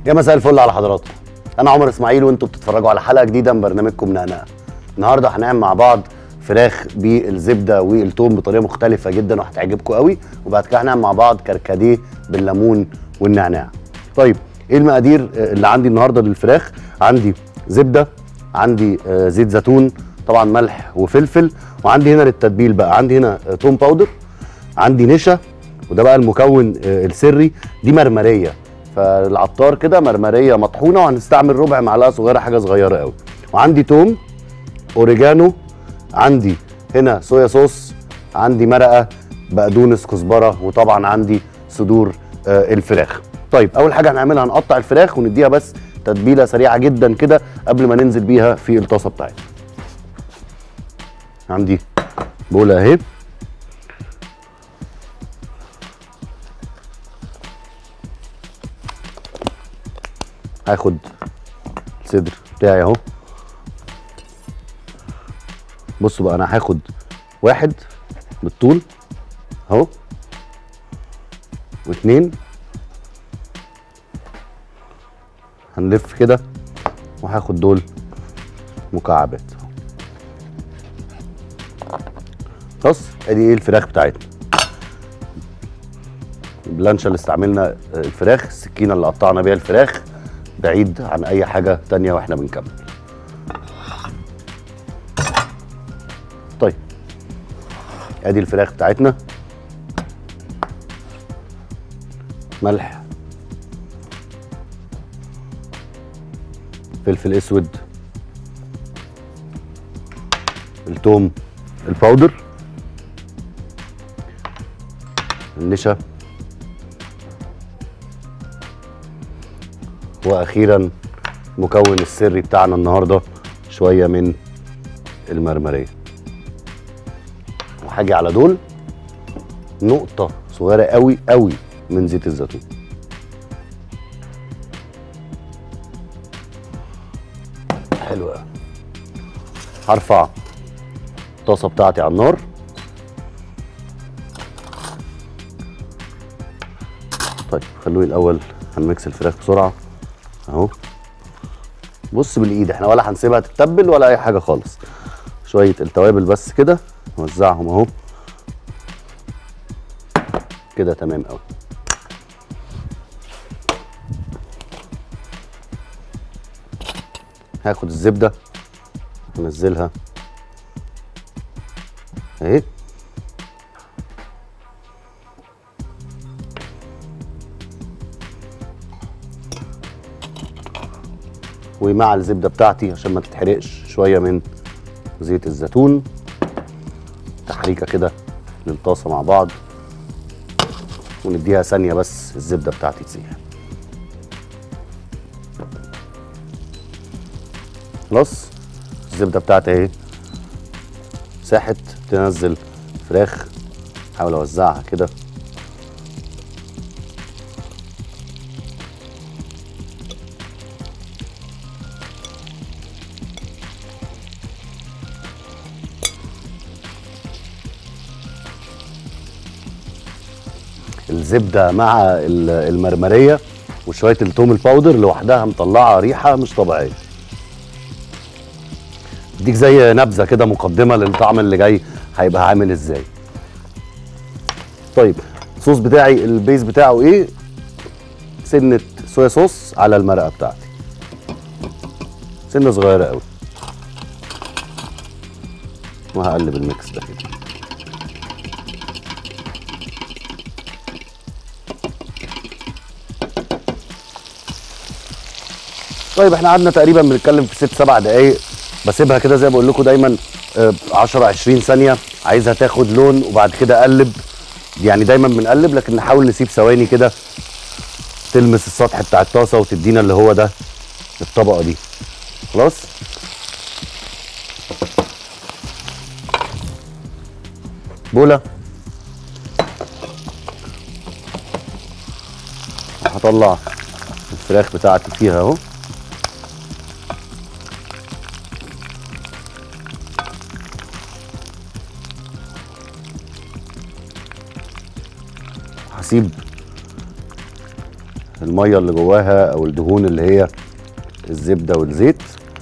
يا مساء الفل على حضراتكم انا عمر اسماعيل وانتوا بتتفرجوا على حلقه جديده من برنامجكم نقنقه النهارده هنعمل مع بعض فراخ بالزبده والثوم بطريقه مختلفه جدا وهتعجبكم قوي وبعد كده هنعمل مع بعض كركديه بالليمون والنعناع طيب ايه المقادير آه، اللي عندي النهارده للفراخ عندي زبده عندي آه، زيت زيتون طبعا ملح وفلفل وعندي هنا للتتبيل بقى عندي هنا آه، توم باودر عندي نشا وده بقى المكون آه، السري دي مرمريه فالعطار كده مرمريه مطحونه وهنستعمل ربع معلقه صغيره حاجه صغيره قوي وعندي توم اوريجانو عندي هنا صويا صوص عندي مرقه بقدونس كزبره وطبعا عندي صدور آه، الفراخ طيب اول حاجه هنعملها هنقطع الفراخ ونديها بس تتبيله سريعه جدا كده قبل ما ننزل بيها في الطاسه بتاعتنا عندي بوله اهي هاخد الصدر بتاعي اهو بصوا بقى انا هاخد واحد بالطول اهو واتنين هنلف كده وهاخد دول مكعبات خلاص ادي ايه الفراخ بتاعتنا البلانشا اللي استعملنا الفراخ السكينه اللي قطعنا بيها الفراخ بعيد عن اي حاجه تانية واحنا بنكمل طيب ادي الفراخ بتاعتنا ملح فلفل اسود التوم الباودر النشا واخيرا المكون السري بتاعنا النهارده شويه من المرمريه وهاجي على دول نقطه صغيره قوي قوي من زيت الزيتون حلو قوي هرفع الطاسه بتاعتي على النار طيب خلوني الاول هنمكس الفراخ بسرعه اهو بص بالايد احنا ولا هنسيبها تتبل ولا اي حاجه خالص شويه التوابل بس كده نوزعهم اهو كده تمام قوي هاخد الزبده انزلها اهي ومع الزبده بتاعتي عشان ما تتحرقش شويه من زيت الزيتون تحريكه كده للطاسه مع بعض ونديها ثانيه بس الزبده بتاعتي تسيح خلاص الزبده بتاعتي اهي ساحت تنزل فراخ احاول اوزعها كده الزبده مع ال- المرمريه وشويه التوم الباودر لوحدها مطلعه ريحه مش طبيعيه اديك زي نبذه كده مقدمه للطعم اللي جاي هيبقى عامل ازاي طيب الصوص بتاعي البيز بتاعه ايه سنه صويا صوص على المرقه بتاعتي سنه صغيره قوي وهقلب الميكس ده كده طيب احنا قعدنا تقريبا بنتكلم في ست سبع دقايق بسيبها كده زي ما بقول لكم دايما آه، 10 20 ثانيه عايزها تاخد لون وبعد كده اقلب يعني دايما بنقلب لكن نحاول نسيب ثواني كده تلمس السطح بتاع الطاسه وتدينا اللي هو ده الطبقه دي خلاص بوله هطلع الفراخ بتاعتي فيها اهو هسيب الميه اللي جواها او الدهون اللي هي الزبده والزيت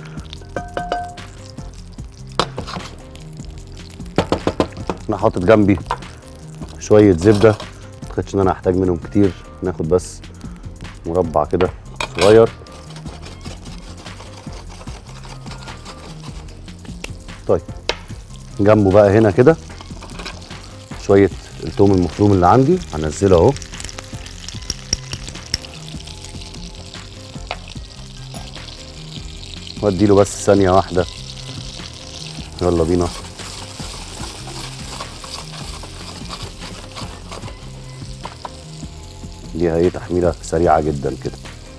انا حاطط جنبي شويه زبده متخدش ان انا هحتاج منهم كتير ناخد بس مربع كده صغير طيب جنبه بقى هنا كده شويه التوم المفروم اللي عندي هنزله اهو وادي له بس ثانيه واحده يلا بينا دي هي تحميله سريعه جدا كده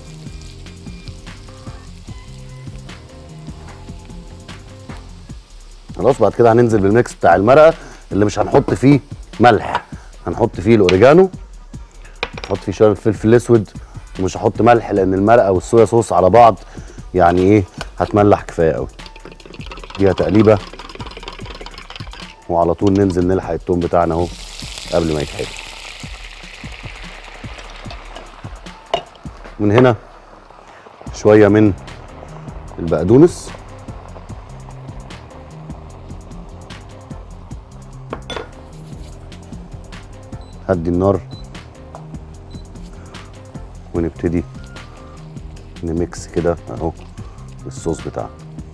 خلاص بعد كده هننزل بالميكس بتاع المرقه اللي مش هنحط فيه ملح هنحط فيه الاوريجانو نحط فيه شويه الفلفل الاسود ومش هحط ملح لان المرقه والصويا صوص على بعض يعني ايه هتملح كفايه قوي دي تقليبه وعلى طول ننزل نلحق التوم بتاعنا اهو قبل ما يتحرق من هنا شويه من البقدونس هدي النار ونبتدي نميكس كده اهو الصوص بتاعنا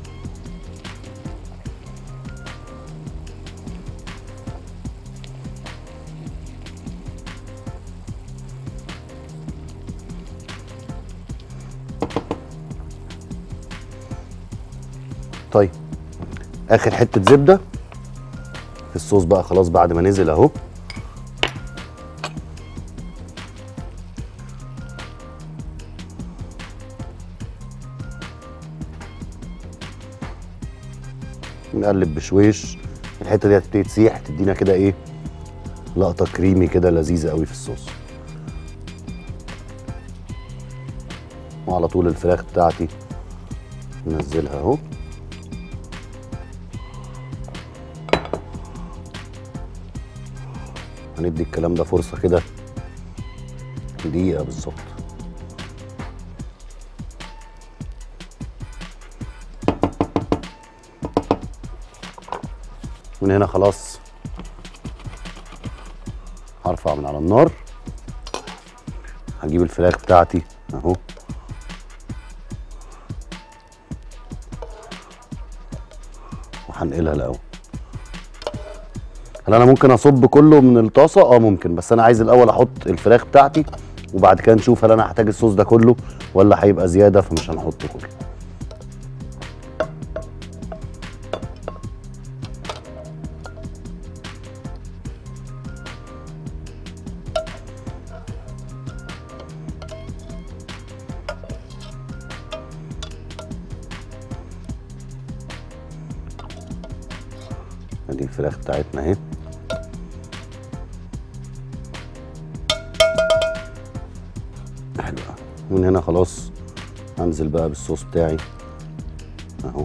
طيب اخر حته زبده في الصوص بقى خلاص بعد ما نزل اهو نقلب بشويش الحته دي هتبتدي تسيح تدينا كده ايه لقطه كريمي كده لذيذه قوي في الصوص وعلى طول الفراخ بتاعتي ننزلها اهو هندي الكلام ده فرصه كده دقيقه بالظبط من هنا خلاص هرفع من على النار هجيب الفراخ بتاعتي اهو وهنقلها الاول هل انا ممكن اصب كله من الطاسه اه ممكن بس انا عايز الاول احط الفراخ بتاعتي وبعد كده نشوف هل انا هحتاج الصوص ده كله ولا هيبقى زياده فمش هنحطه كله ادي الفراخ بتاعتنا اهي حلوة ومن هنا خلاص هنزل بقى بالصوص بتاعي اهو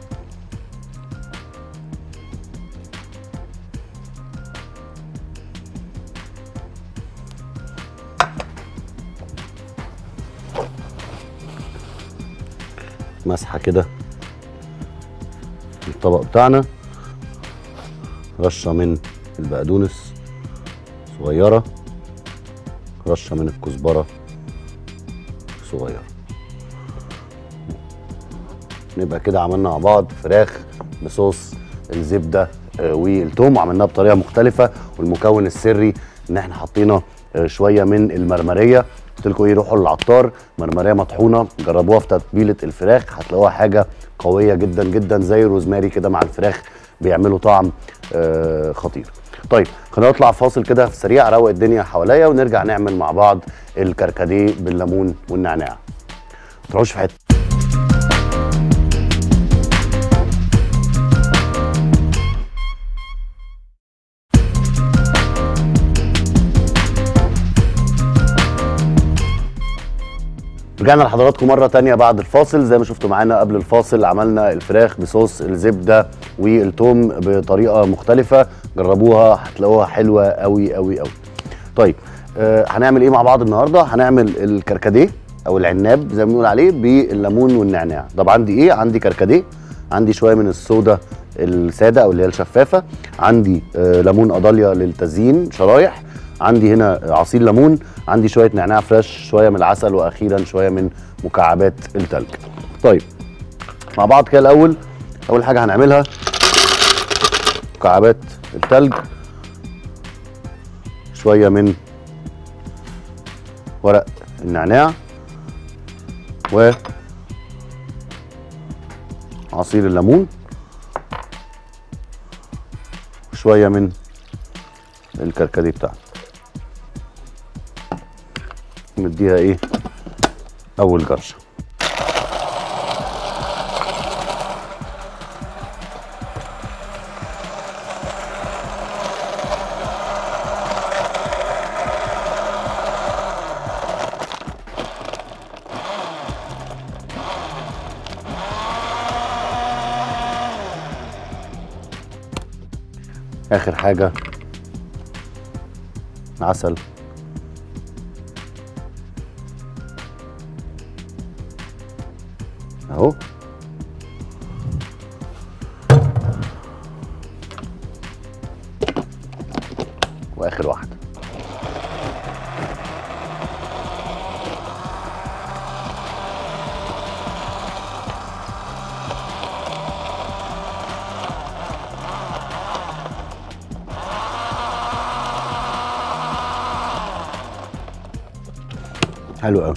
مسحه كده الطبق بتاعنا رشه من البقدونس صغيره رشه من الكزبره صغيره نبقى كده عملنا مع بعض فراخ بصوص الزبده آه، والثوم وعملناها بطريقه مختلفه والمكون السري ان احنا حطينا آه، شويه من المرمريه قلت لكم ايه روحوا للعطار مرمريه مطحونه جربوها في تتبيله الفراخ هتلاقوها حاجه قويه جدا جدا زي الروزماري كده مع الفراخ بيعملوا طعم آه، خطير طيب خلينا نطلع فاصل كده في سريع اروق الدنيا حواليا ونرجع نعمل مع بعض الكركديه بالليمون والنعناع ما تروحوش في حته رجعنا لحضراتكم مرة تانية بعد الفاصل زي ما شفتوا معانا قبل الفاصل عملنا الفراخ بصوص الزبدة والثوم بطريقة مختلفة جربوها هتلاقوها حلوة قوي قوي قوي طيب آه هنعمل ايه مع بعض النهارده هنعمل الكركديه او العناب زي ما بنقول عليه بالليمون والنعناع طب عندي ايه عندي كركديه عندي شويه من الصودا الساده او اللي هي الشفافه عندي آه ليمون قضاليا للتزيين شرايح عندي هنا عصير ليمون عندي شويه نعناع فريش شويه من العسل واخيرا شويه من مكعبات التلج طيب مع بعض كده الاول اول حاجه هنعملها مكعبات التلج شويه من ورق النعناع و عصير الليمون شويه من الكركديه بتاعنا نديها ايه اول جرشه اخر حاجه عسل اهو واخر واحده حلو قوي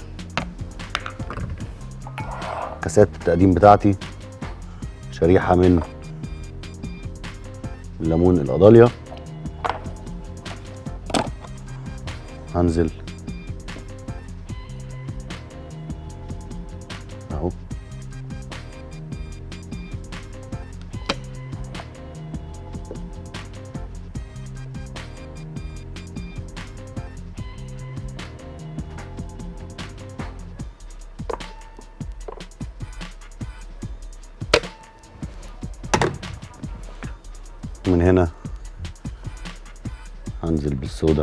كاسات التقديم بتاعتي شريحه من الليمون القضاليا هنزل اهو من هنا هنزل بالصودا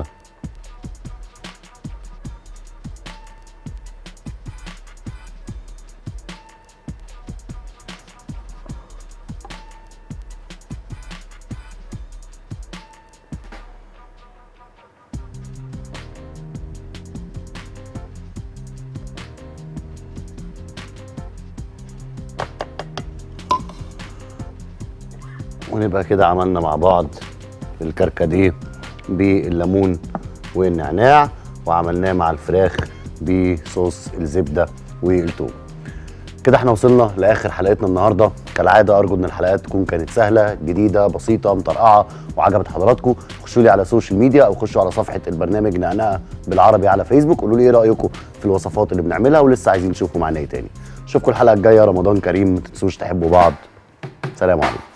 ونبقى كده عملنا مع بعض الكركديه بالليمون والنعناع وعملناه مع الفراخ بصوص الزبده والثوم كده احنا وصلنا لاخر حلقتنا النهارده كالعاده ارجو ان الحلقات تكون كانت سهله جديده بسيطه مطرقعه وعجبت حضراتكم خشوا لي على السوشيال ميديا او خشوا على صفحه البرنامج نعناع بالعربي على فيسبوك قولوا لي ايه رايكم في الوصفات اللي بنعملها ولسه عايزين نشوفكم معانا ايه تاني اشوفكم الحلقه الجايه رمضان كريم ما تنسوش تحبوا بعض سلام عليكم